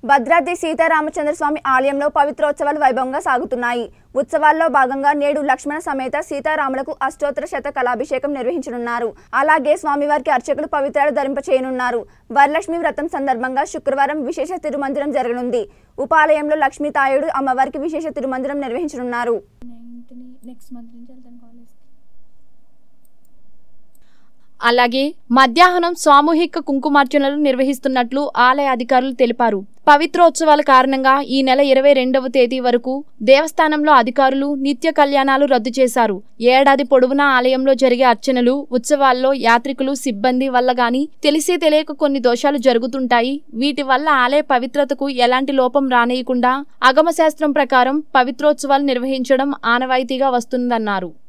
భద్రాద్రి సీతారామచంద్ర స్వామి ఆలయంలో పవిత్రోత్సవాలు వైభవంగా సాగుతున్నాయి ఉత్సవాల్లో భాగంగా నేడు లక్ష్మణ సమేత సీతారాములకు అష్టోత్తర శత కళాభిషేకం నిర్వహించనున్నారు అలాగే స్వామివారికి అర్చకులు పవిత్రాలు ధరింపచేయనున్నారు వరలక్ష్మి వ్రతం సందర్భంగా శుక్రవారం విశేష తిరుమందిరం జరగనుంది ఉపాలయంలో లక్ష్మీ తాయుడు అమ్మవారికి విశేష తిరుమందిరం నిర్వహించనున్నారు నైన్త్ని నెక్స్ట్ మంత్ నుంచి వెళ్తాను కాలేజ్కి అలాగే మధ్యాహ్నం సామూహిక కుంకుమార్చనలు నిర్వహిస్తున్నట్లు ఆలయ అధికారులు తెలిపారు పవిత్రోత్సవాల కారణంగా ఈ నెల ఇరవై రెండవ తేదీ వరకు దేవస్థానంలో అధికారులు నిత్య కళ్యాణాలు రద్దు చేశారు ఏడాది పొడవునా ఆలయంలో జరిగే అర్చనలు ఉత్సవాల్లో యాత్రికులు సిబ్బంది వల్ల గాని తెలిసి తెలియక కొన్ని దోషాలు జరుగుతుంటాయి వీటి వల్ల ఆలయ పవిత్రతకు ఎలాంటి లోపం రానేయకుండా అగమశాస్త్రం ప్రకారం పవిత్రోత్సవాలు నిర్వహించడం ఆనవాయితీగా వస్తుందన్నారు